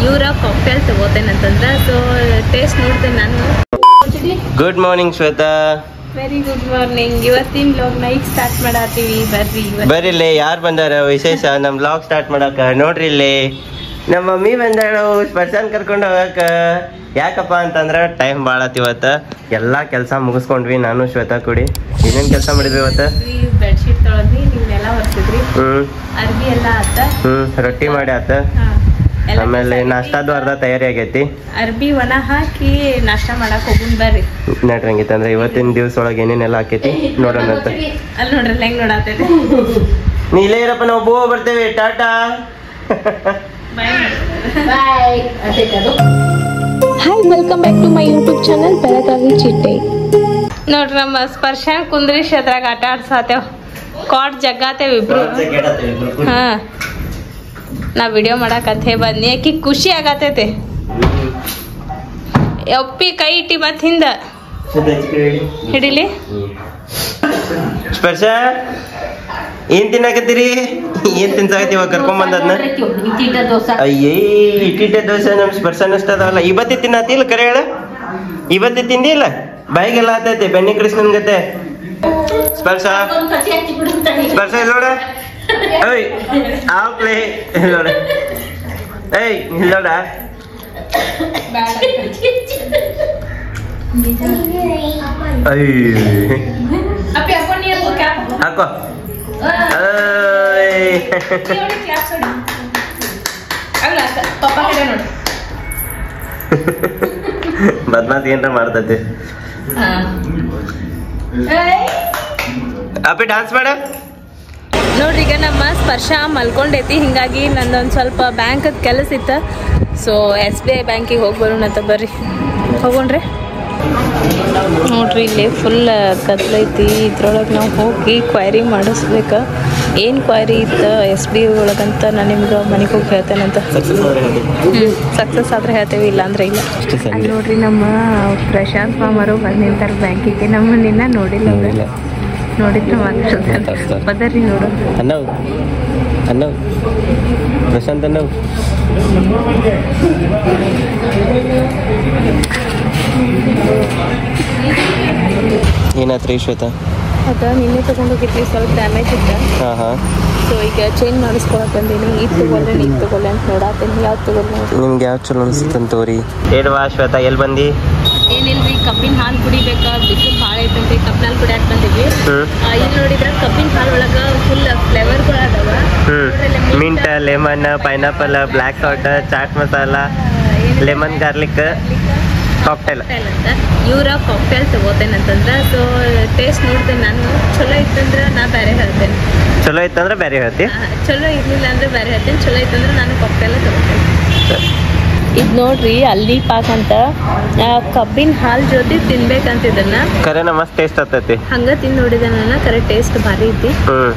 ಇವರ ಕಾಕ್ಟೇಲ್ ತಗೋತೇನೆ ಅಂತಂದ್ರೆ so taste ನೋಡ್ತೇನೆ ನಾನು good morning Shweta very good morning ಇವತ್ತಿನ ಲಾಗ್ನ ಈಗ ಸ್ಟಾರ್ಟ್ ಮಾಡತ್ತೀವಿ ಬರ್ರಿ ಇವತ್ತು ಬರ್ರಿ ಇಲ್ಲಿ ಯಾರು ಬಂದಾರ ವಿಶೇಷ ನಮ್ ಬ್ಲಾಗ್ ಸ್ಟಾರ್ಟ್ ಮಾಡಕ ನೋಡ್ರಿ ಇಲ್ಲಿ ನಮ್ಮ ಮಮ್ಮಿ ಬಂದಾಳು ಸ್ಪರ್ಶನ್ ಕರ್ಕೊಂಡು ಹೋಗಕ ಯಾಕಪ್ಪ ಅಂತಂದ್ರ ಟೈಮ್ ಭಾಳ ಆತ್ ಇವತ್ತ ಎಲ್ಲಾ ಕೆಲಸ ಮುಗಿಸ್ಕೊಂಡ್ವಿ ನಾನು ಶ್ವೇತಾ ಕೂಡಿ ಏನೇನ್ ಕೆಲಸ ಮಾಡಿದ್ವಿ ಇವತ್ತ ಬೆಡ್ಶೀಟ್ ತೊಳೆದ್ವಿ ನೀವೆಲ್ಲ ಬರ್ತಿದ್ರಿ ಹ್ಮ್ ಅರ್ಬಿ ಎಲ್ಲ ಆತ ಹ್ಮ್ ರೊಟ್ಟಿ ಮಾಡಿ ಆತ ಹಾ, ಎಲ್ಲ ಆಮೇಲೆ ಕೆಲ್ಸ ನಾಷ್ಟಾದು ಅರ್ಧ ತಯಾರಿ ಆಗೈತಿ ಅರ್ಬಿ ಒಣ ಹಾಕಿ ನಾಷ್ಟ ಮಾಡಕ್ ಹೋಗುನ್ ಬರ್ರಿ ನಡ್ರಂಗಿತ್ತ ಅಂದ್ರೆ ಇವತ್ತಿನ ದಿವ್ಸ ಒಳಗೆ ಏನೇನೆಲ್ಲ ಆಕೈತಿ ನೋಡೋಣ ಅಂತ ಅಲ್ಲಿ ನೋಡ್ರಿ ಹೆಂಗ್ ನೋಡತ್ತೈತೆ ನೀ ಇಲ್ಲೇ ಇರಪ್ಪ ನಾವು ಬೋ ಬರ್ತೇವೆ tata hi welcome back to my YouTube channel Belagavi ಚಿಟ್ಟೆ ನೋಡ್ರಿ ನಮ್ಮ ಸ್ಪರ್ಶ ಕುಂದ್ರಿಶ್ ಅದ್ರಾಗ ಆಟ ಆಡ್ಸಾತೇವ್ ಕಾಟ್ ಜಗ್ಗಾತೇವ್ ಇಬ್ರು ಹಾ ನಾ ವಿಡಿಯೋ ಮಾಡಕತ್ತೆ ಬನ್ನಿ ಆಕಿ ಖುಷಿ ಆಗತೈತೆ ಒಪ್ಪಿ ಕೈ ಇಟ್ಟಿ ಮತ್ ಹಿಂದ ಹಿಡಿಲಿ ಸ್ಪರ್ಶ ಏನ್ ತಿನ್ನಾಕತ್ತೀರಿ ಏನ್ ತಿನ್ಸಾಕತ್ತಿ ಇವಾಗ ಕರ್ಕೊಂಡ್ ಬಂದದ್ನ ಅಯ್ಯೇ ಇಟ್ಟಿಟ್ಟೆ ದೋಸೆ ನಮ್ ಸ್ಪರ್ಶನ ಅಷ್ಟ ಅದಾವಲ್ಲ ಇವತ್ತಿ ತಿನ್ನತಿಲ್ಲ ಕರೆ ಹೇಳ ಇವತ್ತಿ ತಿಂದಿಲ್ಲ ಬಾಯಿಗೆಲ್ಲ ಆತೈತಿ ಬೆನ್ನಿ ಕೃಷ್ಣನ್ ಗತೆ ಸ್ಪರ್ಶ ಸ್ಪರ್ಶ ಇಲ್ಲ ನೋಡ ಏಯ್ ಆಪ್ಲೆ ಇಲ್ಲ ನೋಡ ಏಯ್ ಇಲ್ಲ ನೋಡ ಅಯ್ಯ ಹಾಕೋ ಏಯ್. ಬದ್ಮಾಸ್ ಏನ್ರ ಮಾಡ್ತೈತಿ ಅಪ್ಪಿ ಡಾನ್ಸ್ ಮಾಡ ನೋಡ್ರಿ ಈಗ ನಮ್ಮ ಸ್ಪರ್ಶ ಮಲ್ಕೊಂಡೈತಿ ಹಿಂಗಾಗಿ ನಂದೊಂದು ಸ್ವಲ್ಪ ಬ್ಯಾಂಕದ ಕೆಲಸ ಇತ್ತು ಸೊ ಎಸ್ ಬಿ ಐ ಬ್ಯಾಂಕಿಗೆ ಹೋಗಿ ಬರೋಣ ಅಂತ ಬರ್ರಿ ಹೋಗೋಣ್ರಿ ನೋಡ್ರಿ ಇಲ್ಲಿ ಫುಲ್ ಕತ್ಲೈತಿ ಇದ್ರೊಳಗೆ ನಾವು ಹೋಗಿ ಕ್ವೈರಿ ಮಾಡಿಸ್ಬೇಕು ಏನು ಕ್ವೈರಿ ಇತ್ತು ಎಸ್ ಬಿ ಐ ಒಳಗಂತ ನಾನು ನಿಮ್ಗೆ ಮನೆಗೆ ಹೋಗಿ ಹೇಳ್ತೇನಂತ ಹ್ಞೂ ಸಕ್ಸಸ್ ಆದರೆ ಹೇಳ್ತೇವೆ ಇಲ್ಲ ಅಂದ್ರೆ ಇಲ್ಲ ಅಲ್ಲಿ ನೋಡ್ರಿ ನಮ್ಮ ಪ್ರಶಾಂತ್ ಮಾಮರು ಬಂದು ನಿಂತಾರೆ ಬ್ಯಾಂಕಿಗೆ ನಮ್ಮನ್ನ ನೋಡಿಲ್ಲ ಅವ್ರು. ನೋಡಿದ್ರೆ ಮಾತ್ರ ಬದರಿ ನೋಡು ಅನ್ನವ್ ಅನ್ನವ್ ಪ್ರಶಾಂತ್ ಅನ್ನವ್ ಏನಾತ್ರಿ ಶ್ವೇತಾ ಅದ ನಿನ್ನೆ ತಗೊಂಡೋಗಿದ್ವಿ ಸ್ವಲ್ಪ ಡ್ಯಾಮೇಜ್ ಇತ್ತ ಹಾ ಹಾ ಸೊ ಈಗ ಚೇಂಜ್ ಮಾಡಿಸ್ಕೊಳಕ್ ಬಂದೀನಿ ಇದು ತಗೊಳ್ಳೆ ನೀನು ತಗೊಳ್ಳೆ ಅಂತ ನೋಡಾತೀನಿ ಯಾವ್ದು ತಗೊಳ್ಳೆ ನಿಮ್ಗೆ ಯಾವ ಚಲೋ ಅನ್ಸುತ್ತೆ ತೋರಿ ಹೇಳ್ವಾ ಶ್ವೇತಾ ಎಲ್ಲಿ ಬಂದಿ ಏನಿಲ್ರಿ ಕಬ್ಬಿನ ಹಾಲು ಕುಡಿಬೇಕಾ ಬಿಸಿಲು ಭಾಳ ಐತಂತೆ ಕಬ್ಬಿನ ಹಾಲು ಕುಡಿಯಾಕ ಬಂದಿದ್ವಿ ಹ್ಮ್ ಆ, ಇಲ್ಲಿ ನೋಡಿದ್ರೆ ಕಬ್ಬಿನ ಹಾಲು ಒಳಗ ಫುಲ್ ಫ್ಲೇವರ್ಗಳು ಅದಾವ ಹ್ಮ್ mint lemon pineapple black salt chaat masala lemon garlic cocktail ಅಂತ ಇವರ ಕಾಕ್ಟೇಲ್ ತಗೋತೇನೆ ಅಂತಂದ್ರೆ ಸೊ ಟೇಸ್ಟ್ ನೋಡ್ತೇನೆ ನಾನು ಚಲೋ ಇತ್ತಂದ್ರೆ ನಾ ಬೇರೆ ಹೇಳ್ತೇನೆ ಚಲೋ ಇತ್ತಂದ್ರೆ ಬೇರೆ ಹೇಳ್ತಿ ಆ, ಚಲೋ ಇರ್ಲಿಲ್ಲ ಅಂದ್ರೆ ಬೇರೆ ಹೇಳ್ತೇನೆ ಚಲೋ ಇತ್ತಂದ್ರೆ ನಾನು ಕಾಕ್ಟೇಲ್ ತಗೋತೇನೆ ಇದು ನೋಡ್ರಿ ಅಲ್ಲಿ ಪಾಕ್ ಅಂತ ಆ, ಕಬ್ಬಿನ ಹಾಲು ಜೊತೆ ತಿನ್ಬೇಕಂತ ಇದನ್ನ ಕರೆನ ಮಸ್ತ್ ಟೇಸ್ಟ್ ಆಗ್ತೈತಿ ಹಂಗ ತಿಂದು ನೋಡಿದೆ ನಾನು ಕರೆ ಟೇಸ್ಟ್ ಭಾರಿ ಐತಿ ಹ್ಮ್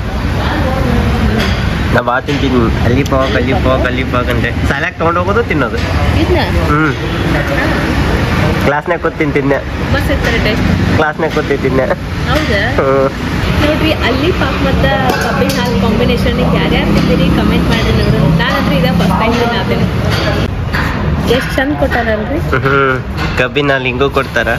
ನಾ ಭಾಳ ತಿಂತೀನಿ ಅಲ್ಲಿ ಪಾವ್ ಅಲ್ಲಿ ಪಾವ್ ಅಲ್ಲಿ ಪಾವ್ ಅಂತೆ ಸಾಲ್ಯಾಗ ತೊಗೊಂಡು ಹೋಗೋದು ತಿನ್ನೋದು ಇದನ್ನ ಹ್ಮ್ ಕ್ಲಾಸ್ನಾಗ ಕೂತ್ ತಿಂತಿದ್ನೆ ಮಸ್ತ್ ಇರ್ತಾರೆ ಟೇಸ್ಟ್ ಕ್ಲಾಸ್ನಾಗ ಕೂತ್ ತಿಂತಿದ್ನೆ ಹೌದಾ ಹ್ಮ್ ನೋಡ್ರಿ ಅಲ್ಲಿ ಪಾಕ್ ಮತ್ತು ಕಬ್ಬಿನ ಹಾಲು ಕಾಂಬಿನೇಷನ್ ಯಾರ್ಯಾರು ತಿಂತೀರಿ ಕಮೆಂಟ್ ಮಾಡಿ ನೋಡೋಣ ನಾನಂದ್ರೆ ಇದೇ ಫಸ್ಟ್ ಟೈಮ್ ತಿನ್ನಾತೇನೆ ಎಷ್ಟು ಚಂದ ಕೊಟ್ಟಾರಲ್ರಿ ಹ್ಮ್ ಕಬ್ಬಿನ ಹಾಲು ಹಿಂಗೂ ಕೊಡ್ತಾರ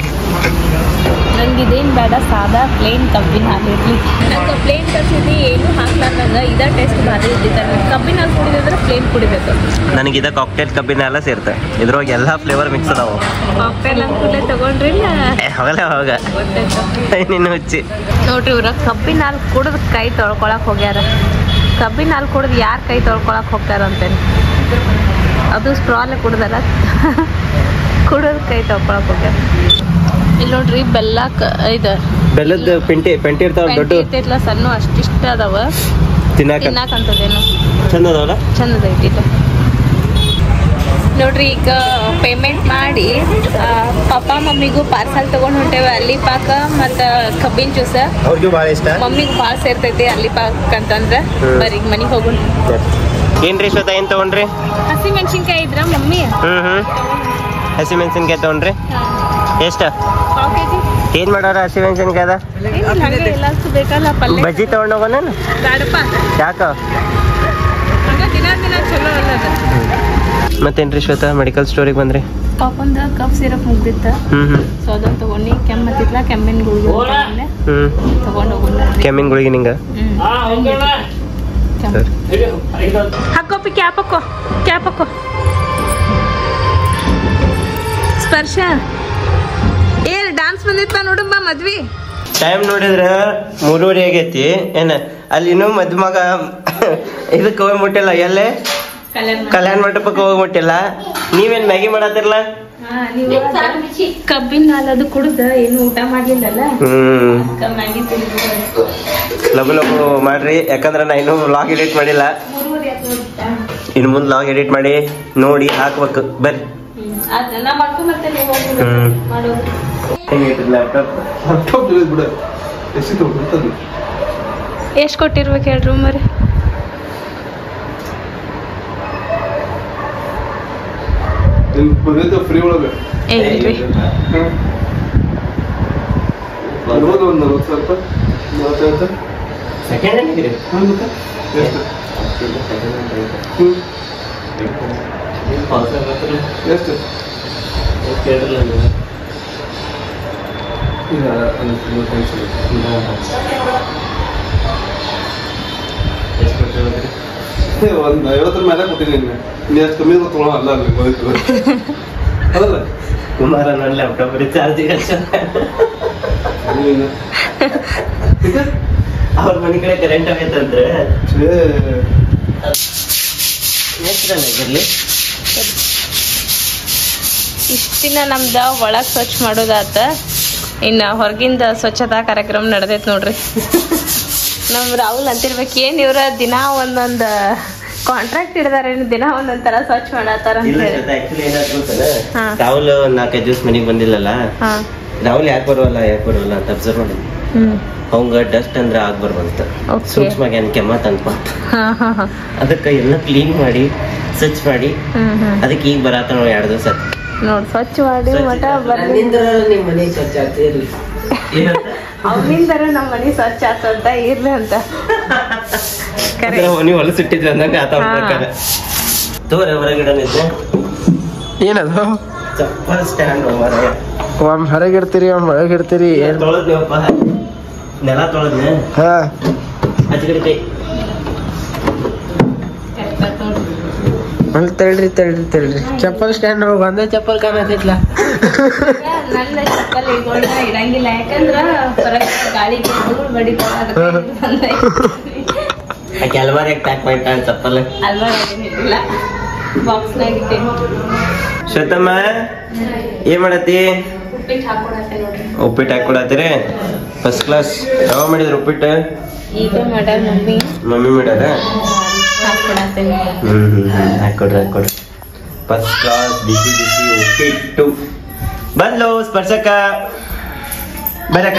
ನಂಗೆ ಇದೇನು ಬೇಡ ಸಾದಾ ಪ್ಲೇನ್ ಕಬ್ಬಿನ ಹಾಲು ಇರಲಿ ನಂಗೆ ಪ್ಲೇನ್ ತರಿಸಿದ್ವಿ ಏನು ಹಾಕ್ಲಾರ್ದಂಗೆ ಇದೇ ಟೇಸ್ಟ್ ಭಾರಿ ಇದ್ದಿದ್ದಾರೆ ಕಬ್ಬಿನ ಹಾಲು ಕುಡಿದಿದ್ರೆ ಪ್ಲೇನ್ ಕುಡಿಬೇಕು ನನಗೆ ಇದ ಕಾಕ್ಟೇಲ್ ಕಬ್ಬಿನ ಹಾಲ ಸೇರ್ತ ಇದ್ರೊಳಗೆ ಎಲ್ಲಾ ಫ್ಲೇವರ್ ಮಿಕ್ಸ್ ಅದಾವ ಕಾಕ್ಟೇಲ್ ಅಂಕೂಲೆ ತಗೊಂಡ್ರಿಲ್ಲ ಅವಾಗಲೇ ಅವಾಗ ಗೊತ್ತಾಯ್ತು ನಿನ್ನ ಹುಚ್ಚಿ ನೋಡ್ರಿ ಇವ್ರ ಕಬ್ಬಿನ ಹಾಲು ಕುಡಿದು ಕೈ ತೊಳ್ಕೊಳಕ್ ಹೋಗ್ಯಾರ ಕಬ್ಬಿನ ಹಾಲು ಕುಡಿದು ಯಾರು ಕೈ ತೊಳ್ಕೊಳಕ್ ಹೋಗ್ತಾರ ಅಂತೇನೆ ಅದು ಸ್ಟ್ರಾಲೆ ಕುಡ್ದಾರ ಕುಡಿದು ಕೈ ತೊಳ್ಕೊಳಕ್ ಹೋಗ್ಯಾರ ಇಲ್ಲಿ ನೋಡ್ರಿ ಬೆಲ್ಲ ಕ- ಇದು ಬೆಲ್ಲದ ಪೆಂಟಿ ಪೆಂಟಿ ಇರ್ತಾವ ದೊಡ್ಡ ಪೆಂಟಿ ಇರ್ತೈತ್ಲ ಸಣ್ಣ ಅಷ್ಟಿಷ್ಟ ಅದಾವ ತಿನ್ನಾಕ ತಿನ್ನಾಕಂತದೇನು ಚಂದ ಅದಾವಲ್ಲ ಚಂದದ ಐತಿ ಇದು ನೋಡ್ರಿ ಈಗ ಪೇಮೆಂಟ್ ಮಾಡಿ ಆ, ಪಪ್ಪ ಮಮ್ಮಿಗೂ ಪಾರ್ಸಲ್ ತಗೊಂಡ್ ಹೊಂಟೇವೆ ಅಲ್ಲಿ ಪಾಕ ಮತ್ತು ಕಬ್ಬಿನ ಜ್ಯೂಸ ಅವ್ರಿಗೂ ಭಾಳ ಇಷ್ಟ ಮಮ್ಮಿಗೆ ಭಾಳ ಸೇರ್ತೈತಿ ಅಲ್ಲಿ ಪಾಕ್ ಅಂತಂದ್ರೆ ಹ್ಮ್. ಬರ್ರಿ ಈಗ ಮನೆಗೆ ಹೋಗೋಣ ಏನ್ರಿ ಶ್ವೇತಾ ಏನ್ ತಗೊಂಡ್ರಿ ಹಸಿ ಮೆಣಸಿನ್ಕಾಯಿ ಇದ್ರ ಮಮ್ಮಿ ಹ್ಮ್ ಹ್ಮ್ ಹಸಿ ಮೆಣಸಿನ್ಕಾಯಿ ತಗೊಂಡ್ರಿ ಎಷ್ಟ ಪಾವ್ ಕೆ ಜಿ ಏನ್ ಮಾಡೋರ ಹಸಿ ಮೆಣಸಿನ್ಕಾಯ್ದ ಎಲ್ಲಷ್ಟು ಬೇಕಲ್ಲ ಪಲ್ಯ ಬಜ್ಜಿ ತಗೊಂಡ್ ಹೋಗೋಣ ಬೇಡಪ್ಪ ಯಾಕ ಹಂಗ ದಿನ ದಿನ ಚಲೋ ಅಲ್ಲ ಅದು ಮತ್ತೇನ್ರಿ ಶ್ವೇತಾ ಮೆಡಿಕಲ್ ಸ್ಟೋರಿಗೆ ಬಂದ್ರಿ ಪಾಪಂದ ಕಫ್ ಸಿರಪ್ ಮುಗ್ದಿತ್ತ ಹ್ಮ್ ಹ್ಮ್ ಸೊ ಅದನ್ನ ತಗೊಂಡು ಕೆಮ್ಮತ್ತಿತ್ಲ ಕೆಮ್ಮಿನ ಗುಳಿಗೆ ತಗೊಂಡೆ. ಹ್ಮ್ ತಗೊಂಡ್ ಹೋಗೋಣ ಕೆಮ್ಮಿನ ಗುಳಿಗೆ ನಿಂಗ ಸರಿ ಹಾಕೋಪಿ ಕ್ಯಾಪ್ ಹಾಕೋ ಕ್ಯಾಪ್ ಹಾಕೋ ಸ್ಪರ್ಶ ಏನ್ ಡಾನ್ಸ್ ಬಂದಿತ್ತ ನೋಡಮ್ಮ ಮದ್ವಿ ಟೈಮ್ ನೋಡಿದ್ರ ಮೂರುವರೆ ಆಗೈತಿ ಏನ ಅಲ್ಲಿ ಇನ್ನೂ ಮದುಮಗ ಇದಕ್ಕೆ ಹೋಗಿ ಮುಟ್ಟಿಲ್ಲ ಎಲ್ಲೇ ಕಲ್ಯಾಣ ಮಂಟಪಕ್ಕೆ ಹೋಗಿ ಮುಟ್ಟಿಲ್ಲ ನೀವೇನ್ ಮ್ಯಾಗಿ ಮಾಡತ್ತಿರಲ್ಲ ಕಬ್ಬಿನ ಹಾಲು ಅದು ಕುಡ್ದ ಏನು ಊಟ ಮಾಡ್ಲಿಲ್ಲಲ್ಲ ಹ್ಮ್ ಕ- ಮ್ಯಾಗಿ ತಿಂದು ಲಘು ಲಘು ಮಾಡ್ರಿ ಯಾಕಂದ್ರ ನಾ ಇನ್ನೂ ಲಾಗ್ ಎಡಿಟ್ ಮಾಡಿಲ್ಲ ಇನ್ ಮುಂದ್ ಲಾಗ್ ಎಡಿಟ್ ಮಾಡಿ ನೋಡಿ ಹಾಕ್ಬೇಕು ಬರ್ರಿ ಅದ್ ನಾ ಮಾಡ್ಕೊಂಬರ್ತೇನೆ ನೀವು ಹೋಗಿ ಹ್ಮ್. ಮಾಡೋದು ಲ್ಯಾಪ್ಟಾಪ್ ಬಿಡ ಎಷ್ಟಿತ್ತು ಬಿಡ್ತದೆ ಎಷ್ಟ್ ಕೊಟ್ಟಿರ್ಬೇಕು ಹೇಳ್ರಿ ಮರಿ ಇಲ್ಲಿ ಬಂದಿದ್ದು ಫ್ರೀ ಒಳಗೆ ಏ ಇಲ್ರಿ ಬರ್ಬೋದು ಒಂದು ನಲ್ವತ್ತು ಸಾವಿರ ರೂಪಾಯಿ ಮೂವತ್ತೈದು ಸೆಕೆಂಡ್ ಹ್ಯಾಂಡ್ ಹ್ಞೂ ಮತ್ತೆ ಎಷ್ಟು ಹ್ಞೂ ಎಷ್ಟು ಈಗ ಒಂದು ಮೂವತ್ತೈದು ಸಾವಿರ ಒಂದು ಐವತ್ತರ ಮೇಲೆ ಕೊಟ್ಟಿನಿ ನಿನ್ನೆ ನೀ ಅಷ್ಟು ಕಮ್ಮಿ ತೊಗೊಳ ಅಲ್ಲ ಅಲ್ಲಿ ಬದುಕು ಅದಲ್ಲ ಕುಮಾರ ನನ್ನ ಲ್ಯಾಪ್ಟಾಪ್ ಚಾರ್ಜ್ ನೀನು ಈಗ ಅವ್ರ ಮನೆ ಕಡೆ ಕರೆಂಟ್ ಆಗೈತಂದ್ರೆ ಛೇ ಆಗಿರ್ಲಿ ಇಷ್ಟ ದಿನ ನಮ್ದ ಒಳಗ್ ಸ್ವಚ್ಛ ಮಾಡೋದಾತ ಇನ್ನ ಹೊರಗಿಂದ ಸ್ವಚ್ಛತಾ ಕಾರ್ಯಕ್ರಮ ನಡೆದೈತ್ ನೋಡ್ರಿ ನಮ್ ರಾಹುಲ್ ಅಂತಿರ್ಬೇಕು ಏನ್ ಇವ್ರ ದಿನ ಒಂದೊಂದ್ ಕಾಂಟ್ರಾಕ್ಟ್ ಹಿಡ್ದಾರೇನು ದಿನ ಒಂದೊಂದ್ ತರ ಸ್ವಚ್ಛ ಮಾಡತ್ತಾರ ಅಂತ ಇಲ್ಲ ಹೇಳಿ ಆಕ್ಚುಲಿ ಏನಾದ್ರು ಗೊತ್ತಲ್ಲ ಹಾ. ರಾಹುಲ್ ಒಂದ್ ನಾಲ್ಕೈದು ದಿವಸ ಮನೆಗೆ ಬಂದಿಲ್ಲಲ್ಲ ಹಾ ರಾಹುಲ್ ಯಾಕೆ ಬರೋಲ್ಲ ಯಾಕೆ ಬರೋಲ್ಲ ಅಂತ ಅಬ್ಸರ್ವ್ ಮಾಡಿ ಹ್ಮ್ ಅವಂಗ ಡಸ್ಟ್ ಅಂದ್ರೆ ಆಗ್ಬಾರ್ದಂತ Okay. ಸೂಕ್ಷ್ಮ ಏನ್ ಕೆಮ್ಮ ತಂಪ ಹಾ ಹಾ ಹಾ ಅದಕ್ಕೆ ಎಲ್ಲ ಕ್ಲೀನ್ ಮಾಡಿ ಸ್ವಚ್ಛ ಮಾಡಿ ಹ್ಮ್ ಹ್ಮ್ ಅದಕ್ಕೆ ಈಗ ಬರತ್ತ ನಾವು ಎರಡು ದಿವಸ ನೋಡ್ ಸ್ವಚ್ಛ ಮಾಡಿ ಮಟ ಬರ್ಲಿ ನನ್ನಿಂದ ನಿಮ್ ಮನೆ ಸ್ವಚ್ಛ ಆಗ್ತಿರ್ಲಿ ಅವನಿಂದರ ನಮ್ಮ ಮನೆ ಸ್ವಚ್ಛ ಆತಂತ ಇರ್ಲಿ ಅಂತ ಕರೆ ನೀವು ಹೊಲಸಿಟ್ಟಿದ್ರಿ ಅಂದಂಗ ಆತ ಹಾ. ತೋರ ಹೊರಗಿಡ ನಿದ್ದೆ ಏನದು ಚಪ್ಪಲ್ ಸ್ಟ್ಯಾಂಡ್ ಮಾರಾಯ ಒಮ್ಮೆ ಹೊರಗಿಡ್ತೀರಿ ಒಮ್ಮೆ ಒಳಗಿಡ್ತೀರಿ ಏನ್ ತೊಳೆದ್ನಪ್ಪ ನೆಲ ತೊಳೆದ್ನೆ ಹಾ ಹಚ್ಕಡೆ ಕೈ ಅಲ್ಲಿ ತಳ್ರಿ ತಳ್ರಿ ತಳ್ರಿ ಚಪ್ಪಲ್ ಸ್ಟ್ಯಾಂಡ್ ಒಳಗೆ ಒಂದೇ ಚಪ್ಪಲ್ ಕಾಣತೈತ್ಲ ನನ್ನ ಚಪ್ಪಲ್ ಇಟ್ಕೊಂಡ ಇರಂಗಿಲ್ಲ ಯಾಕಂದ್ರ ಹೊರಗೆ ಗಾಳಿಗೆ ಧೂಳ್ ಬಡಿತಾವ ಅದಕ್ಕೆ ಬಂದೆ. ಆಕೆ ಅಲ್ಮಾರಿಯಾಗ ಪ್ಯಾಕ್ ಮಾಡಿಟ್ಟಾಳ ಚಪ್ಪಲ್ ಅಲ್ಮಾರಾಗೇನ್ ಇಟ್ಟಿಲ್ಲ ಬಾಕ್ಸ್ನಾಗ ಇಟ್ಟೇನಿ ಶ್ವೇತಮ್ಮ ಏನ್ ಮಾಡತ್ತಿ ಉಪ್ಪಿಟ್ಟು ಹಾಕೊಡತ್ತೆ ನೋಡ್ರಿ ಉಪ್ಪಿಟ್ಟು ಹಾಕೊಡತ್ತೀರಿ ಫಸ್ಟ್ ಕ್ಲಾಸ್ ಯಾವ ಮಾಡಿದ್ರು ಉಪ್ಪಿಟ್ಟು ಈಗ ಮಾಡ್ಯಾರ ಮಮ್ಮಿ ಮಮ್ಮಿ ಮಾಡ್ಯಾರ ಹಾಕೊಡತ್ತೇನೆ ಹ್ಮ್ ಹ್ಮ್ ಹ್ಮ್ ಹಾಕೊಡ್ರಿ ಹಾಕೊಡ್ರಿ ಫಸ್ಟ್ ಕ್ಲಾಸ್ ಬಿಸಿ ಬಿಸಿ ಉಪ್ಪಿಟ್ಟು ಬಂದ್ಲು ಸ್ಪರ್ಶಕ ಬರಕ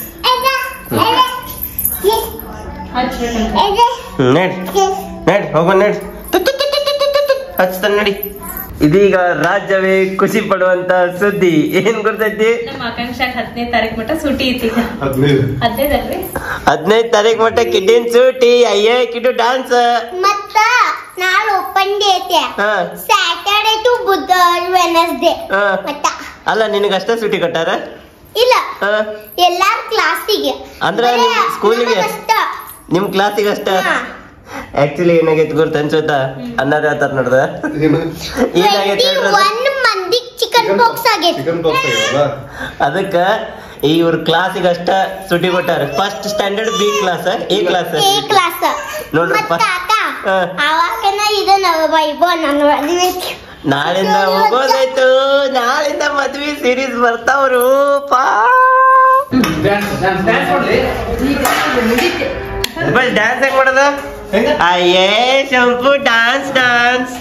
ಹ್ಮ್ ನಡಿ ನಡಿ ಹೋಗೋಣ ನಡಿ ಹಚ್ತಾನ ನಡಿ ಇದೀಗ ರಾಜ್ಯವೇ ಖುಷಿ ಪಡುವಂತ ಸುದ್ದಿ ಏನ್ ಗೊತ್ತೈತಿ ನಮ್ಮ ಆಕಾಂಕ್ಷಾಕ್ ಹತ್ತನೇ ತಾರೀಕು ಮಟ್ಟ ಸೂಟಿ ಐತಿ ಈಗ ಹದಿನೈದು ಹದಿನೈದಲ್ರಿ ಹದಿನೈದು ತಾರೀಕು ಮಟ್ಟ ಕಿಡ್ಡಿನ ಸೂಟಿ ಅಯ್ಯೇ ಕಿಡ್ಡು ಡಾನ್ಸ್ ಮತ್ತ ನಾಳೆ ಓಪನ್ ಡೇ ಐತೆ ಹಾ ಸ್ಯಾಟರ್ಡೆ ಟು ಬುಧವಾರ ವೆನಸ್ಡೇ ಹಾ ಮತ್ತ ಅಲ್ಲ ನಿನಗಷ್ಟ ಸೂಟಿ ಕೊಟ್ಟಾರ ಇಲ್ಲ ಹಾ ಎಲ್ಲಾರ ಕ್ಲಾಸಿಗೆ ಅಂದ್ರ ನಿಮ್ ಸ್ಕೂಲಿಗೆ? ನಿಮ್ ಕ್ಲಾಸಿಗೆ ಅಷ್ಟ ಹಾ. ಆಕ್ಚುಲಿ ಏನಾಗೈತಿ ಗೊತ್ತ ಅನ್ಸೋತ ಅನ್ನದ ಹೇಳ್ತಾರ ನೋಡ್ದ ಏನು ಏನಾಗೈತಿ ಹೇಳ್ರಿ ಅದು? ಒನ್ ಮಂದಿ ಚಿಕನ್ ಬಾಕ್ಸ್ ಆಗೈತಿ ಚಿಕನ್ ಬಾಕ್ಸ್ ಆಗ್ಯಾವಲ್ಲ ಅದಕ್ಕ ಇವ್ರ ಕ್ಲಾಸಿಗೆ ಅಷ್ಟ ಸುಟಿ ಕೊಟ್ಟಾರ first standard B class A class A class ನೋಡ್ರಪ್ಪ. ಮತ್ತ ಆತ ಹಾ. ಅವಾಗನ ಇದನ್ನ ವೈಭವ ನನ್ನ ಮದುವೆ ಐತಿ. ನಾಳಿಂದ ಹೋಗೋದಾಯ್ತು ನಾಳಿಂದ ಮದ್ವಿ ಸೀರೀಸ್ ಬರ್ತಾವ್ರು ಪಾ ಬಸ್ ಡ್ಯಾನ್ಸ್ ಹೆಂಗ್ ಮಾಡೋದು ಅಯ್ಯೇ ಶಂಪು ಡಾನ್ಸ್ ಡಾನ್ಸ್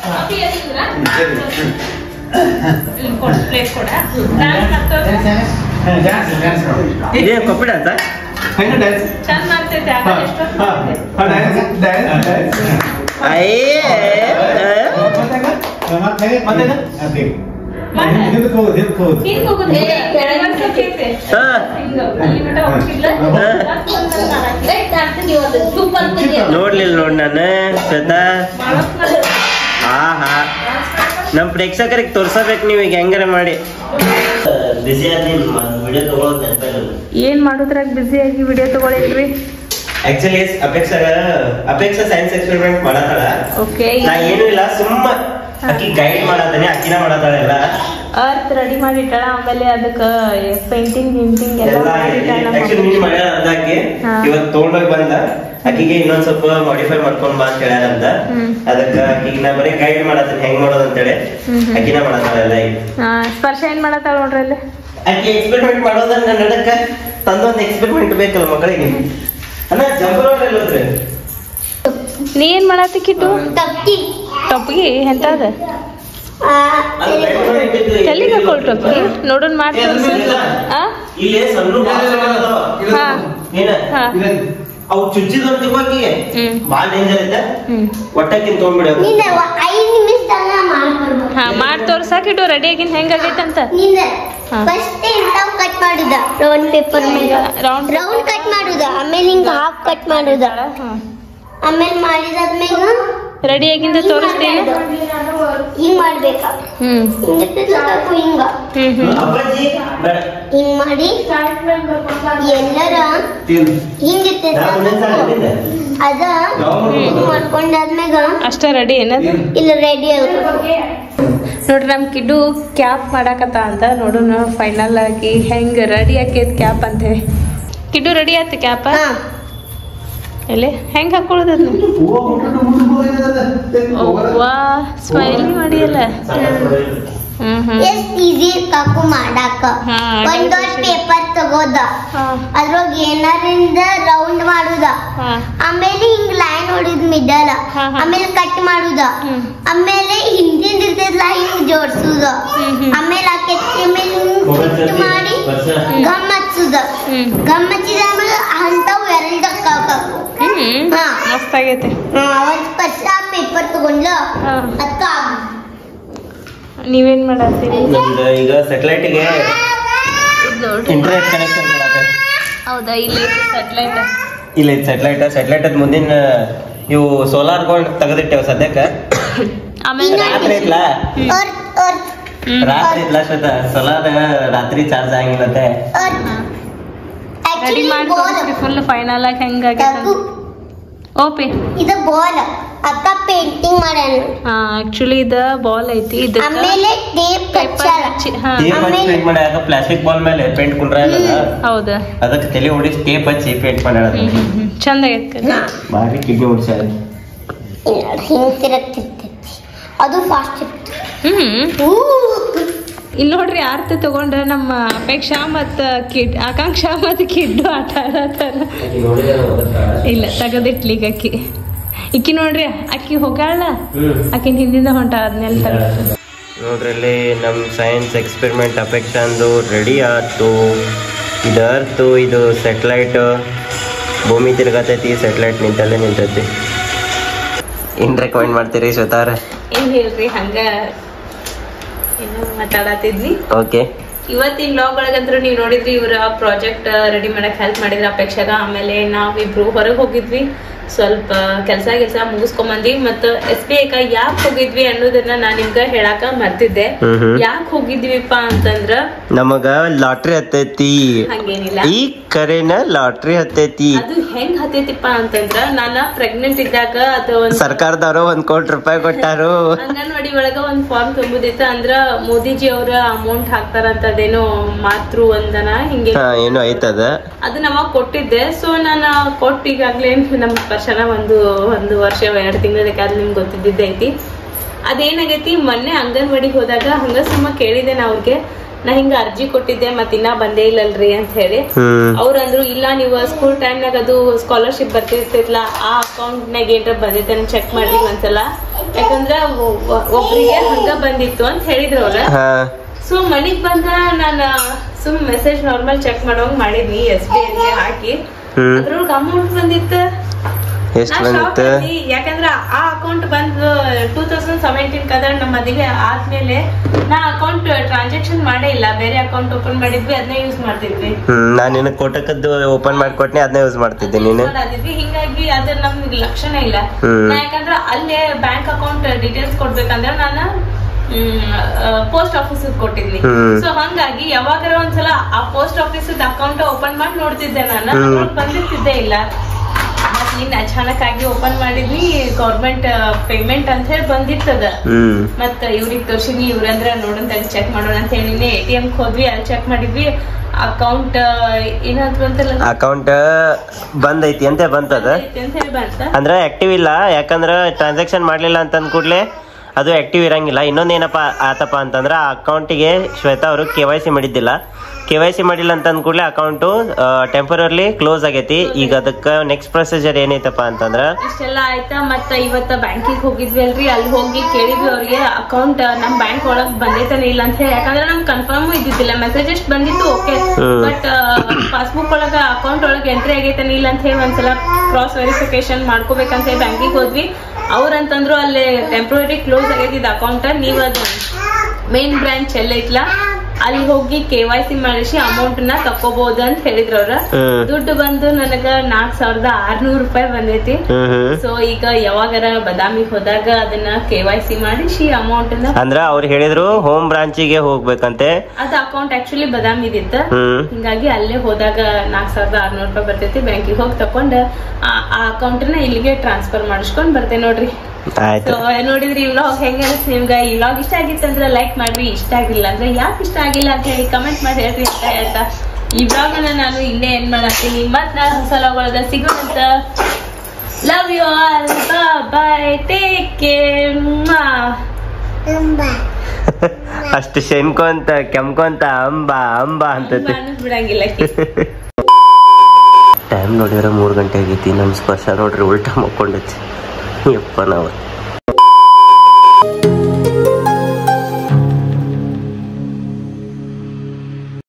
ಪ್ಲೇಟ್ ಕೊಡ Dance ಮಾಡ್ತಾವ್ರಿ. ಇದೇ ಕೊಪ್ಪಿ ಡಾನ್ಸ್ ಚಂದ ಮಾಡ್ತೈತೆ ಆಗ ಎಷ್ಟೊತ್ತು ಅಯ್ಯೇ ಹಿಂಗ್ ಹೋಗುದು ಕೆಳಗಡೆ ಸತ್ಯೈತೆ. ಹಾ. ಹಿಂಗ್ ಅಲ್ಲಿ ಮಟ ಹೋಗ್ತಿಲ್ಲ ಹಾ. ನೋಡ್ಲಿಲ್ಲ ನೋಡ್ ನಾನು ಶ್ವೇತಾ ಮಾಡಕ್ ಮಾಡಿ ಹಾ ಹಾ dance ಮಾಡ್ಕೊಂಡು ನಮ್ಮ ಪ್ರೇಕ್ಷಕರಿಗೆ ತೋರ್ಸಬೇಕು ನೀವು ಈಗ ಹೆಂಗಾರ ಮಾಡಿ ಬಿಸಿ ಆದಿ ವಿಡಿಯೋ ತಗೊಳ್ಳೋದು ನೆನಪಿಲ್ಲ ಏನ್ ಮಾಡೋದ್ರಾಗ ಬಿಸಿ ಆಗಿ ವಿಡಿಯೋ ತಗೊಳಿಲ್ರಿ actually Apeksha Apeksha science experiment ಮಾಡತ್ತಾಳ ಓಕೆ ನಾ ಏನು ಇಲ್ಲ ಸುಮ್ಮ ಅಕ್ಕಿ ಗೈಡ್ ಮಾಡತ್ತಾನೆ ಅಕ್ಕಿನ ಮಾಡತ್ತಾಳೆಲ್ಲ ಅರ್ತ್ ರೆಡಿ ಮಾಡಿಟ್ಟಾಳ ಆಮೇಲೆ ಅದಕ್ಕ ಪೇಂಟಿಂಗ್ ಗಿಂಟಿಂಗ್ ಎಲ್ಲ ಎಲ್ಲ ಮಾಡಿಟ್ಟಾಳ ಆಕ್ಚುಲಿ ನೀನ್ ಮಾಡ್ಯಾಳ ಅಂದಾಕಿ ಹಾ. ಇವತ್ ತಗೊಂಡೋಗಿ ಬಂದ ಆಕಿಗೆ ಇನ್ನೊಂದ್ ಸ್ವಲ್ಪ ಮಾಡಿಫೈ ಮಾಡ್ಕೊಂಡ್ ಬಾ ಅಂತ ಹೇಳ್ಯಾರಂತ ಹ್ಮ್. ಅದಕ್ಕ ಆಕಿಗೆ ನಾ ಬರೀ ಗೈಡ್ ಮಾಡತ್ತೀನಿ ಹೆಂಗ್ ಮಾಡೋದು ಅಂತೇಳಿ ಹ್ಮ್ ಹ್ಮ್. ಅಕ್ಕಿನ ಮಾಡತ್ತಾಳೆಲ್ಲ ಈಗ ಹಾ, ಸ್ಪರ್ಶ ಏನ್ ಮಾಡತ್ತಾಳ ನೋಡ್ರಿ ಅಲ್ಲಿ ಆಕೆ ಎಕ್ಸ್ಪೆರಿಮೆಂಟ್ ಮಾಡೋದನ್ನ ನಡಕ ತಂದೊಂದ್ ಎಕ್ಸ್ಪೆರಿಮೆಂಟ್ ಬೇಕಲ್ಲ ಮಕ್ಕಳಿಗೆ ಅಣ್ಣ ಜಂಬರ್ ಹೋದ್ರಿ ನೀ ಏನ್ ಮಾಡತ್ತಿ ಕಿಟ್ಟು ತಪ್ಪಿ ಟೊಪ್ಪಿಗೆ ಎಂತದ ಆ, ಎಲ್ಲಿಗೆ ಹಾಕೊಳ್ ಟೊಪ್ಪಿಗೆ ನೋಡೋಣ ಮಾಡಿ ತೋರ್ಸು. ಆ ಇಲ್ಲಿ ಸಣ್ಣ box ಅದಾವ. ಹಾ ಏನ ಹಾ ಅವು ಚುಚ್ಚಿದಂತ ಆಕಿಗೆ ಹ್ಮ್. ಬಾಳ ಡೇಂಜರ್ ಐತೆ ಹ್ಮ್ ಒಟ್ಟಕ್ಕಿಂತ ತೊಗೊಂಡ್ಬಿಡಿ ಅದು. ನೀನ್ ವ- ಐದ್ ನಿಮಿಷದಾಗ ಮಾಡ್ಬಿಡ್ಬೇಕು ಹಾ ಮಾಡಿ ತೋರ್ಸಾಕಿಟ್ಟು ರೆಡಿ ಆಗಿನ್ ಹೆಂಗಾಗೈತಂತ ನೀನ್ ಹಾ. ಫಸ್ಟ್ ಇಂಥವ್ ಕಟ್ ಮಾಡುದ ರೌಂಡ್ ಪೇಪರ್ ಮೇಲೆ ರೌಂಡ್ ರೌಂಡ್ ಕಟ್ ಮಾಡುದ ಆಮೇಲೆ ಹಿಂಗ ಹಾಫ್ ಕಟ್ ಮಾಡುದ ಆಮೇಲೆ ಮಾಡಿದಾದ್ಮೇಲೆ ರೆಡಿ ಆಗಿಂದ ತೋರಿಸ್ತೀನಿ ಹಿಂಗ್ ಮಾಡ್ಬೇಕ ಹ್ಮ್ ಹಿಂಗ ಸಾಕು ಹಿಂಗ ಹ್ಮ್ ಹ್ಮ್ ಅಪ್ಪಾಜಿ ಬೇಡ ಹಿಂಗ್ ಮಾಡಿ ಎಲ್ಲರ ಹಿಂಗಿರ್ತೈತೆ ನಾ ಮುಂದೆ ಸಾಕಿದ್ದೆ. ಅದ ಹಿಂಗ್ ಮಾಡ್ಕೊಂಡಾದ್ಮ್ಯಾಗ ಅಷ್ಟ ರೆಡಿ ಏನದು ಇಲ್ಲ ರೆಡಿ ಆಗುತ್ತೆ ನೋಡ್ರಿ ನಮ್ ಕಿಡ್ಡು ಕ್ಯಾಪ್ ಮಾಡಾಕತ್ತ ಅಂತ ನೋಡೋಣ ಫೈನಲ್ ಆಗಿ ಹೆಂಗ್ ರೆಡಿ ಆಕೈತ್ ಕ್ಯಾಪ್ ಅಂತ ಹೇಳಿ ಕಿಡ್ಡು ರೆಡಿ ಆಯ್ತು ಕ್ಯಾಪ ಹಾ ಎಲ್ಲಿ ಹೆಂಗ್ ಹಾಕೊಳ್ಳೋದು ಅದನ್ನ ವಾ ಸ್ಮೈಲಿ ಮಾಡಿಯಲ್ಲ ಹ್ಮ್ ಹ್ಮ್ ಎಷ್ಟ್ ಈಸಿ ಕಾಕು ಮಾಡಾಕ ಹಾ, ಒಂದ್ ದೊಡ್ಡ ಪೇಪರ್ ತಗೋದ ಹಾ ಅದ್ರೊಳಗ ಏನಾರಿಂದ ರೌಂಡ್ ಮಾಡುದ ಹಾ ಆಮೇಲೆ ಹಿಂಗ್ ಲೈನ್ ಹೊಡಿದ್ ಮಿಡಲ್ ಹಾ, ಹಾ. ಆಮೇಲೆ ಕಟ್ ಮಾಡುದ ಹ್ಮ್. ಆಮೇಲೆ ಹಿಂದಿಂದ ಇರ್ತೈತಲ್ಲ ಹಿಂಗ್ ಜೋಡ್ಸುದ ಹ್ಮ್, ಹ್ಮ್. ಆಮೇಲೆ ಆ ಕೆತ್ತಿ ಮೇಲೆ ಹಿಂಗ್ fit ಮಾಡಿ ಗಮ್ ಹಚ್ಚುದ ಹ್ಮ್ ಗಮ್ ಹಚ್ಚಿದ ಆಮೇಲೆ ಅಂತವ್ ಎರಡ ಕಾಕು ಹ್ಮ್ ಹಾ. ಮಸ್ತ್ ಆಗೈತೆ ಒಂದ್ ಪರ್ಸ ಪೇಪರ್ ತಗೊಂಡ್ಲ ಹಾ. ಅದಕ್ಕ ನೀವೇನ್ ಮಾಡತ್ತೀರಿ ನಮ್ದು ಈಗ ಸ್ಯಾಟಲೈಟ್ಗೆ ಇದ್ ನೋಡ್ರಿ ಇಂಟರ್ನೆಟ್ ಕನೆಕ್ಷನ್ ಮಾಡತ್ತೆ ಹೌದಾ ಇಲ್ಲಿ ಸೆಟ್ಲೈಟ್ ಇಲ್ಲ ಸ್ಯಾಟಲೈಟ್ ಸ್ಯಾಟಲೈಟ್ ಅದ್ ಮುಂದಿನ ಇವು ಸೋಲಾರ್ ಗೊಂಡ್ ತೆಗೆದಿಟ್ಟೇವ್ ಸದ್ಯಕ್ಕ ಆಮೇಲೆ ರಾತ್ರಿ ಐತ್ಲ ಅರ್ತ್ ಅರ್ತ್ ಹ್ಮ್. ರಾತ್ರಿ ಐತ್ಲ ಶ್ವೇತ ಸೋಲಾರ್ ರಾತ್ರಿ ಚಾರ್ಜ್ ಆಗಿಲ್ಲತ್ತೆ ಅರ್ತ್ ರೆಡಿ ಆಕ್ಚುಲಿ ಮಾಡಿ ಬಾಲ್ ಫುಲ್ ಫೈನಲ್ ಆಗಿ ಹೆಂಗಾಗೈತೆ ಕಾಕು ಓಪಿ ಇದು ಬಾಲ್ ಅಕ್ಕ ಪೇಂಟಿಂಗ್ ಮಾಡ್ಯಾನ ಹಾ ಆಕ್ಚುಲಿ ಇದ ಬಾಲ್ ಐತಿ ಇದಕ್ಕ ಆಮೇಲೆ ಟೇಪ್ ಪೇಪರ್ ಹಚ್ಚಾರ ಹಚ್ಚಿ ಹಾ ಟೇಪ್ ಹಚ್ಚಿ ಆಮೇಲೆ- ಪೇಂಟ್ ಮಾಡ್ಯಾಕ ಪ್ಲಾಸ್ಟಿಕ್ ಬಾಲ್ ಮೇಲೆ ಪೇಂಟ್ ಕುಂಡ್ರ ಹೌದಾ ಅದಕ್ಕೆ ತಲೆ ಹೊಡಿಸಿ ಟೇಪ್ ಹಚ್ಚಿ ಪೇಂಟ್ ಮಾಡ್ಯಾಳ ಹ್ಮ್ ಹ್ಮ್ ಹ್ಮ್ ಚಂದ ಆಗೈತೆ ಭಾರಿ ಕಿಡ್ನಿ ಹೊಡ್ಸ್ಯಾರ ಹಿಂಗ್ ತಿರುಗ್ತಿರ್ತೈತಿ ಅದು ಫಾಸ್ಟ್ ಇರ್ತೈತಿ ಹ್ಮ್ ಇಲ್ಲಿ ನೋಡ್ರಿ ಆರ್ತಿ ತಗೊಂಡ್ರ ನಮ್ಮ ಅಪೇಕ್ಷಾ ಮತ್ತ ಕಿಡ್ ಆಕಾಂಕ್ಷಾ ಮತ್ತ ಕಿಡ್ಡು ಆಟ ಆಡತ್ತಾರ ಇಲ್ಲ ತೆಗದಿಟ್ಲಿಗ ಅಕ್ಕಿ ಇಕ್ಕಿ ನೋಡ್ರಿ ಅಕ್ಕಿ ಹೋಗಾಳ ಅಕ್ಕಿನ ಹಿಂದಿಂದ ಹೊಂಟ ಆದ್ಮೇಲೆ ತಗದ ನೋಡ್ರಲ್ಲಿ ನಮ್ಮ ಸೈನ್ಸ್ ಎಕ್ಸ್ಪೆರಿಮೆಂಟ್ ಅಪೇಕ್ಷೆ ಅಂದು ರೆಡಿ ಆಯ್ತು ಇದು ಅರ್ತು ಇದು ಸೆಟ್ಲೈಟ್ ಭೂಮಿ ತಿರ್ಗತೈತಿ ಸೆಟ್ಲೈಟ್ ನಿಂತಲ್ಲೇ ನಿಂತೈತಿ ಏನ್ ರೆಕಮೆಂಡ್ ಮಾಡ್ತೀರಿ ಶ್ವೇತಾರ ಏನ್ ಹೇಳ್ರಿ ಹಂಗ ಏನೋ ಮಾತಾಡತ್ತಿದ್ವಿ ಓಕೆ ಇವತ್ತಿನ ಬ್ಲಾಗ್ ಒಳಗಂತ್ರ ನೀವು ನೋಡಿದ್ರಿ ಇವ್ರ ಪ್ರಾಜೆಕ್ಟ್ ರೆಡಿ ಮಾಡಕ್ ಹೆಲ್ಪ್ ಮಾಡಿದ್ರ ಅಪೇಕ್ಷಾಗ ಆಮೇಲೆ ನಾವಿಬ್ರು ಹೊರಗೆ ಹೋಗಿದ್ವಿ ಸ್ವಲ್ಪ ಕೆಲಸ ಕೆಲಸ ಮುಗಿಸ್ಕೊಂಬಂದ್ವಿ ಮತ್ತ ಎಸ್ ಬಿ ಐಕ ಯಾಕೆ ಹೋಗಿದ್ವಿ ಅನ್ನೋದನ್ನ ನಾನ್ ನಿಮ್ಗ ಹೇಳಾಕ ಮರ್ತಿದ್ದೆ ಹ್ಮ್ ಹ್ಮ್. ಯಾಕೆ ಹೋಗಿದ್ವಿಪ್ಪ ಅಂತಂದ್ರ ನಮಗ ಲಾಟ್ರಿ ಹತ್ತೈತಿ ಹಂಗೇನಿಲ್ಲ ಈ ಕರೆನ ಲಾಟ್ರಿ ಹತ್ತೈತಿ ಅದು ಹೆಂಗ್ ಹತ್ತೈತಿಪ್ಪ ಅಂತಂದ್ರ ನಾನ ಪ್ರೆಗ್ನೆಂಟ್ ಇದ್ದಾಗ ಅದು ಒಂದ್ ಸರ್ಕಾರದವರು ಒಂದ್ ಕೋಟಿ ರೂಪಾಯಿ ಕೊಟ್ಟಾರು ಅಂಗನವಾಡಿ ಒಳಗ ಒಂದ್ ಫಾರ್ಮ್ ತುಂಬುದಿತ್ತ ಅಂದ್ರ ಮೋದಿಜಿ ಅವ್ರ ಅಮೌಂಟ್ ಹಾಕ್ತಾರಂತ ಅದೇನೋ ಮಾತೃ ವಂದನ ಹಿಂಗೆ ಹಾ ಏನು ಐತದ ಅದು ನಮಗ್ ಕೊಟ್ಟಿದ್ದೆ ಸೊ ನಾನು ಕೊಟ್ಟು ಈಗಾಗ್ಲೇ ನಮ್ ಸ್ಪರ್ಶನ ಒಂದು ಒಂದು ವರ್ಷ ಎರಡು ತಿಂಗಳಕ್ಕಾದ್ರೆ ನಿಮ್ಗೆ ಗೊತ್ತಿದ್ದಿದ್ದೆ ಐತಿ ಅದೇನಾಗೈತಿ ಮೊನ್ನೆ ಅಂಗನವಾಡಿಗೆ ಹೋದಾಗ ಹಂಗ ಸುಮ್ಮ ಕೇಳಿದೆ ನಾ ಅವ್ರಿಗೆ ನಾ ಹಿಂಗ ಅರ್ಜಿ ಕೊಟ್ಟಿದ್ದೆ ಮತ್ ಇನ್ನ ಬಂದೇ ಇಲ್ಲಲ್ರಿ ಅಂತ ಹೇಳಿ ಹ್ಮ್ ಅವ್ರ ಅಂದ್ರು ಇಲ್ಲ ನೀವು ಸ್ಕೂಲ್ ಟೈಮ್ನಾಗ ಅದು ಸ್ಕಾಲರ್ಶಿಪ್ ಬರ್ತಿರ್ತೈತ್ಲ ಆ ಅಕೌಂಟ್ ನಾಗ ಏನ್ರ ಬಂದೈತೆ ಚೆಕ್ ಮಾಡ್ರಿ ಒಂದ್ಸಲ ಯಾಕಂದ್ರ ಒ- ಒ- ಒಬ್ರಿಗೆ ಹಂಗ ಬಂದಿತ್ತು ಅಂತ ಹೇಳಿದ್ರು ಅವ್ರ ಹಾ ಸೊ ಮನಿಗ್ ಬಂದ ನಾನು ಸುಮ್ ಮೆಸೇಜ್ ನಾರ್ಮಲ್ ಚೆಕ್ ಮಾಡೋಂಗ್ ಮಾಡಿದ್ನಿ ಎಸ್ ಬಿ ಐ ಹಾಕಿ ಹ್ಮ್ ಅದ್ರೊಳಗ ಅಮೌಂಟ್ ಬಂದಿತ್ತು ಎಷ್ಟ್ ನಾ shock ಬಂದಿತ್ತು ಆದ್ನಿ. ಯಾಕಂದ್ರ ಆ ಅಕೌಂಟ್ ಬಂದು ಟೂ ತೌಸಂಡ್ ಸೆವೆಂಟೀನ್ ಕದ ನಮ್ಮ ಮದುವೆ ಆದ್ಮೇಲೆ ನಾ ಅಕೌಂಟ್ ಟ್ರಾನ್ಸಾಕ್ಷನ್ ಮಾಡೇ ಇಲ್ಲ ಬೇರೆ ಅಕೌಂಟ್ ಓಪನ್ ಮಾಡಿದ್ವಿ ಅದನ್ನ ಯೂಸ್ ಮಾಡ್ತಿದ್ವಿ ಹ್ಮ್ ನಾನ್ ನಿನಗ್ ಕೋಟಕದ್ದು ಓಪನ್ ಮಾಡ್ಕೊಟ್ನಿ ಅದನ್ನ ಯೂಸ್ ಮಾಡ್ತಿದ್ದೆ ನೀನು ಮಾಡಿದ್ವಿ ಹಿಂಗಾಗಿ ಅದ್ರ ನಮ್ಗೆ ಲಕ್ಷಣ ಇಲ್ಲ ಹ್ಮ್. ನಾ ಯಾಕಂದ್ರ ಅಲ್ಲೇ ಬ್ಯಾಂಕ್ ಅಕೌಂಟ್ ಡೀಟೇಲ್ಸ್ ಕೊಡ್ಬೇಕಂದ್ರ ನಾನು ಪೋಸ್ಟ್ ಆಫೀಸ್ ಕೊಟ್ಟಿದ್ನಿ ಹ್ಮ್. ಸೊ ಹಂಗಾಗಿ ಯಾವಾಗಾರ ಒಂದ್ಸಲ ಆ ಪೋಸ್ಟ್ ಆಫೀಸ್ ಅಕೌಂಟ್ ಓಪನ್ ಮಾಡಿ ನೋಡ್ತಿದ್ದೆ ನಾನು ಹ್ಮ್. ಅದ್ರೊಳಗ್ ಬಂದಿರ್ತಿದ್ದೆ ಇಲ್ಲ ಮತ್ ನಿನ್ನ ಅಚಾನಕ್ ಆಗಿ ಓಪನ್ ಮಾಡಿದ್ನಿ ಗೌರ್ಮೆಂಟ್ ಪೇಮೆಂಟ್ ಅಂತ ಹೇಳಿ ಬಂದಿತ್ತದ ಹ್ಮ್ ಮತ್ತ ಇವ್ರಿಗೆ ತೋರ್ಸಿದ್ವಿ ಇವ್ರಂದ್ರ ನೋಡೋಣ ಚೆಕ್ ಮಾಡೋಣ ಅಂತ ಹೇಳಿ ಎ ಟಿ ಎಂ ಹೋದ್ವಿ ಅಲ್ಲಿ ಚೆಕ್ ಮಾಡಿದ್ವಿ ಅಕೌಂಟ್ ಏನಾದ್ರು ಅಂತಲ್ಲ ಅಕೌಂಟ್ ಬಂದೈತಿ ಅಂತ ಬಂತದ ಅಂತ ಹೇಳಿ ಬಂತ ಅಂದ್ರೆ ಆಕ್ಟಿವ್ ಇಲ್ಲ ಯಾಕಂದ್ರ ಟ್ರಾನ್ಸಾಕ್ಷನ್ ಮಾಡ್ಲಿಲ್ಲ ಅಂತ ಅಂದ್ಕೂಡ್ಲೆ ಅದು ಆಕ್ಟಿವ್ ಇರಂಗಿಲ್ಲ ಇನ್ನೊಂದೇನಪ್ಪ ಆತಪ್ಪ ಅಂತಂದ್ರ ಆ ಅಕೌಂಟಿಗೆ ಶ್ವೇತಾ ಅವರು ಕೆ ವೈ ಸಿ ಮಾಡಿದ್ದಿಲ್ಲ ಕೆ ವೈ ಸಿ ಮಾಡಿಲ್ಲ ಅಂತ ಅಂದ್ಕೂಡ್ಲೆ ಅಕೌಂಟು ಟೆಂಪರರ್ಲಿ ಕ್ಲೋಸ್ ಆಗೈತಿ ಈಗ ಅದಕ್ಕೆ ನೆಕ್ಸ್ಟ್ ಪ್ರೊಸೀಜರ್ ಏನೈತಪ್ಪ ಅಂತಂದ್ರ ಇಷ್ಟೆಲ್ಲ ಆಯ್ತಾ ಮತ್ತ ಇವತ್ತ ಬ್ಯಾಂಕಿಗೆ ಹೋಗಿದ್ವಿ ಅಲ್ರಿ ಅಲ್ಲಿ ಹೋಗಿ ಕೇಳಿದ್ವಿ ಅವ್ರಿಗೆ ಅಕೌಂಟ್ ನಮ್ ಬ್ಯಾಂಕ್ ಒಳಗ್ ಬಂದೈತಾನೆ ಇಲ್ಲ ಅಂತ ಹೇಳಿ ಯಾಕಂದ್ರೆ ನಮ್ ಕನ್ಫರ್ಮ್ ಇದ್ದಿದ್ದಿಲ್ಲ ಮೆಸೇಜ್ ಎಷ್ಟು ಬಂದಿತ್ತು ಓಕೆ ಹ್ಮ್. ಬಟ್ ಪಾಸ್ಬುಕ್ ಒಳಗ ಅಕೌಂಟ್ ಒಳಗೆ ಎಂಟ್ರಿ ಆಗೈತಾನೆ ಇಲ್ಲ ಅಂತ ಹೇಳಿ ಒಂದ್ಸಲ ಕ್ರಾಸ್ ವೆರಿಫಿಕೇಶನ್ ಮಾಡ್ಕೋಬೇಕಂತ ಹೇಳಿ ಬ್ಯಾಂಕಿಗೆ ಹೋದ್ವಿ ಅವ್ರಂತಂದ್ರು ಅಲ್ಲಿ ಟೆಂಪ್ರರಿ ಕ್ಲೋಸ್ ಆಗೈತಿದ್ ಅಕೌಂಟ್ ನೀವ್ ಅದು ಮೇನ್ ಬ್ರಾಂಚ್ ಎಲ್ಲ ಐತ್ಲ ಅಲ್ಲಿ ಹೋಗಿ ಕೆ ವೈ ಸಿ ಮಾಡಿಸಿ ಅಮೌಂಟ್ ನ ತಕೋಬಹುದು ಅಂತ ಹೇಳಿದ್ರ ಅವ್ರ ಹ್ಮ್. ದುಡ್ಡು ಬಂದು ನನಗ ನಾಲ್ಕ್ ಸಾವಿರದ ಆರ್ನೂರು ರೂಪಾಯಿ ಬಂದೈತಿ ಹ್ಮ್ ಹ್ಮ್ ಸೊ ಈಗ ಯಾವಾಗಾರ ಬದಾಮಿಗೆ ಹೋದಾಗ ಅದನ್ನ ಕೆ ವೈ ಸಿ ಮಾಡಿಸಿ ಅಮೌಂಟ್ ನ ಅಂದ್ರ ಅವ್ರು ಹೇಳಿದ್ರು ಹೋಮ್ ಬ್ರಾಂಚಿಗೆ ಹೋಗ್ಬೇಕಂತೆ ಅದ ಅಕೌಂಟ್ ಆಕ್ಚುಲಿ ಬದಾಮಿದಿತ್ತ ಹ್ಮ್ ಹಿಂಗಾಗಿ ಅಲ್ಲೇ ಹೋದಾಗ ನಾಲ್ಕ್ ಸಾವಿರದ ಆರ್ನೂರು ರೂಪಾಯಿ ಬರ್ತೈತಿ ಬ್ಯಾಂಕಿಗೆ ಹೋಗಿ ತಕೊಂಡ್ ಆ ಅಕೌಂಟ್ ನ ಇಲ್ಲಿಗೆ ಟ್ರಾನ್ಸ್ಫರ್ ಮಾಡಿಸ್ಕೊಂಡ್ ಬರ್ತೇನೆ ನೋಡ್ರಿ ಆಯ್ತು ಸೊ ನೋಡಿದ್ರಿ ಈ ವ್ಲಾಗ್ ಹೆಂಗ ಅನಿಸ್ತು ನಿಮ್ಗೆ ಈ ವ್ಲಾಗ್ ಇಷ್ಟ ಆಗಿತ್ತು ಅಂದ್ರೆ ಲೈಕ್ ಮಾಡ್ರಿ ಇಷ್ಟ ಆಗಿಲ್ಲ ಅಂದ್ರೆ ಯಾಕೆ ಇಷ್ಟ ಆಗಿಲ್ಲ ಅಂತ ಹೇಳಿ ಕಮೆಂಟ್ ಮಾಡಿ ಹೇಳ್ರಿ ಅಂತ ಹೇಳ್ತಾ ಈ ವ್ಲಾಗ್ ಅನ್ನ ನಾನು ಇಲ್ಲೇ ಏನ್ ಮಾಡತ್ತೀನಿ ಮತ್ ನಾ ಹೊಸ ವ್ಲಾಗ್ ಒಳಗ ಸಿಗೋಣಂತ love you all bye take care ಅಷ್ಟು ಶೆನ್ಕೊಂತ ಕೆಮ್ಕೊಂತ ಅಂಬ ಅಂಬ ಅಂತತಿ ಬಿಡಂಗಿಲ್ಲ ಆಕಿ. ಟೈಮ್ ನೋಡಿದ್ರೆ ಮೂರು ಗಂಟೆ ಆಗೈತಿ ನಮ್ಮ ಸ್ಪರ್ಶ ನೋಡ್ರಿ ಉಲ್ಟಾ ಮಕ್ಕೊಂಡೈತಿ ಯಪ್ಪ ನಾವು